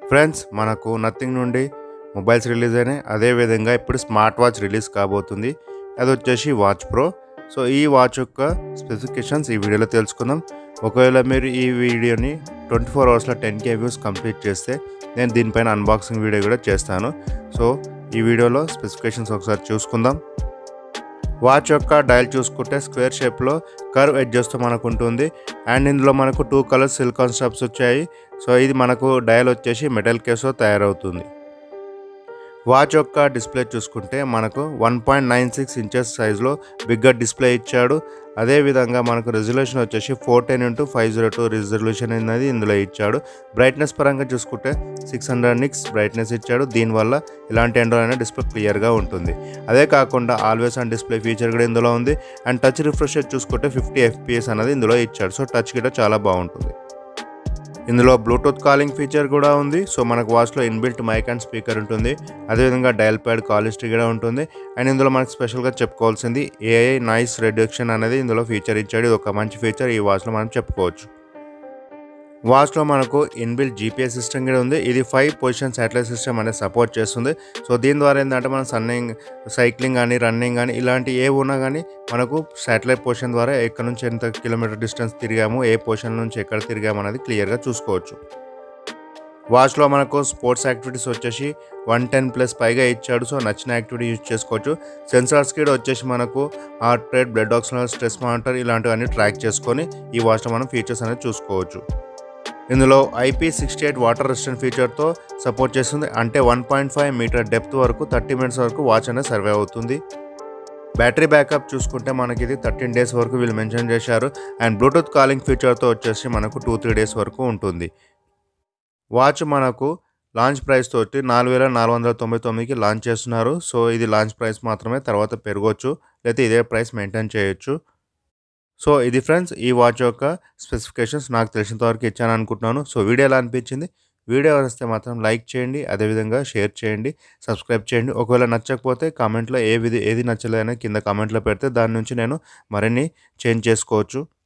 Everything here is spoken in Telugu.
ఫ్రెండ్స్ మనకు నథింగ్ నుండి మొబైల్స్ రిలీజ్ అయినాయి అదేవిధంగా ఇప్పుడు స్మార్ట్ వాచ్ రిలీజ్ కాబోతుంది అది వచ్చేసి వాచ్ ప్రో సో ఈ వాచ్ యొక్క స్పెసిఫికేషన్స్ ఈ వీడియోలో తెలుసుకుందాం ఒకవేళ మీరు ఈ వీడియోని ట్వంటీ ఫోర్ అవర్స్లో టెన్ కే వ్యూస్ కంప్లీట్ చేస్తే నేను దీనిపైన అన్బాక్సింగ్ వీడియో కూడా చేస్తాను సో ఈ వీడియోలో స్పెసిఫికేషన్స్ ఒకసారి చూసుకుందాం వాచ్ యొక్క డయల్ చూసుకుంటే స్క్వేర్ షేప్లో కర్వ్ ఎడ్జెస్తో మనకు ఉంటుంది అండ్ ఇందులో మనకు టూ కలర్స్ సిలికాన్ స్టబ్స్ వచ్చాయి సో ఇది మనకు డయల్ వచ్చేసి మెటల్ కేస్తో తయారవుతుంది వాచ్ యొక్క డిస్ప్లే చూసుకుంటే మనకు one point nine six inches సైజులో బిగ్గర్ డిస్ప్లే ఇచ్చాడు అదేవిధంగా మనకు రెజల్యూషన్ వచ్చేసి four ten into five zero two resolution అనేది ఇందులో ఇచ్చాడు బ్రైట్నెస్ పరంగా చూసుకుంటే సిక్స్ హండ్రెడ్ నిక్స్ బ్రైట్నెస్ ఇచ్చాడు దీనివల్ల ఇలాంటి ఎండో అయినా డిస్ప్లే క్లియర్గా ఉంటుంది అదే కాకుండా ఆల్వేస్ ఆన్ డిస్ప్లే ఫీచర్ కూడా ఇందులో ఉంది అండ్ టచ్ రిఫ్రెష్ చూసుకుంటే ఫిఫ్టీ ఎఫ్పిఎస్ అనేది ఇందులో ఇచ్చాడు సో టచ్ కూడా చాలా బాగుంటుంది ఇందులో బ్లూటూత్ కాలింగ్ ఫీచర్ కూడా ఉంది సో మనకు వాచ్లో ఇన్బిల్ట్ మైక్ అండ్ స్పీకర్ ఉంటుంది అదేవిధంగా డయల్ ప్యాడ్ కాల్ హిస్టరీ కూడా ఉంటుంది అండ్ ఇందులో మనకు స్పెషల్గా చెప్పుకోవాల్సింది ఏఐ నాయిస్ రిడక్షన్ అనేది ఇందులో ఫీచర్ ఇచ్చాడు ఇది ఒక మంచి ఫీచర్ ఈ వాచ్లో మనం చెప్పుకోవచ్చు వాచ్లో మనకు ఇన్బిల్ట్ జీపీఎస్ సిస్టమ్ కూడా ఉంది ఇది ఫైవ్ పొజిషన్ శాటిలైట్ సిస్టమ్ అనేది సపోర్ట్ చేస్తుంది సో దీని ద్వారా ఏంటంటే మనం సన్నింగ్ సైక్లింగ్ కానీ రన్నింగ్ కానీ ఇలాంటి ఏ ఉన్నా కానీ మనకు శాటిలైట్ పొజిషన్ ద్వారా ఎక్కడి నుంచి ఎంత కిలోమీటర్ డిస్టెన్స్ తిరిగాము ఏ పొజిషన్ నుంచి ఎక్కడ తిరిగాము అనేది క్లియర్గా చూసుకోవచ్చు వాచ్లో మనకు స్పోర్ట్స్ యాక్టివిటీస్ వచ్చేసి వన్ టెన్ ప్లస్ పైగా ఇచ్చాడు సో నచ్చిన యాక్టివిటీ యూజ్ చేసుకోవచ్చు సెన్సార్స్ కూడా వచ్చేసి మనకు heart rate blood oxygen stress monitor ఇలాంటివన్నీ ట్రాక్ చేసుకొని ఈ వాచ్లో మనం ఫీచర్స్ అనేది చూసుకోవచ్చు ఇందులో IP sixty eight water resistant ఫీచర్తో సపోర్ట్ చేస్తుంది అంటే one point five metre depth వరకు థర్టీ మినిట్స్ వరకు వాచ్ అనేది సర్వే అవుతుంది బ్యాటరీ బ్యాకప్ చూసుకుంటే మనకి ఇది థర్టీన్ డేస్ వరకు వీళ్ళు మెన్షన్ చేశారు అండ్ బ్లూటూత్ కాలింగ్ ఫీచర్తో వచ్చేసి మనకు టూ త్రీ డేస్ వరకు ఉంటుంది వాచ్ మనకు లాంచ్ ప్రైస్ తోటి నాలుగు వేల నాలుగు వందల తొంభై తొమ్మిదికి లాంచ్ చేస్తున్నారు సో ఇది లాంచ్ ప్రైస్ మాత్రమే తర్వాత పెరగవచ్చు లేకపోతే ఇదే ప్రైస్ మెయింటైన్ చేయొచ్చు సో ఇది ఫ్రెండ్స్ ఈ వాచ్ యొక్క స్పెసిఫికేషన్స్ నాకు తెలిసినంత వరకు ఇచ్చాను అనుకుంటున్నాను సో వీడియో ఎలా అనిపించింది వీడియో వస్తే మాత్రం లైక్ చేయండి అదేవిధంగా షేర్ చేయండి సబ్స్క్రైబ్ చేయండి ఒకవేళ నచ్చకపోతే కామెంట్లో ఏ విధి ఏది నచ్చలేదని కింద కామెంట్లో పెడితే దాని నుంచి నేను మరిన్ని చేంజ్ చేసుకోవచ్చు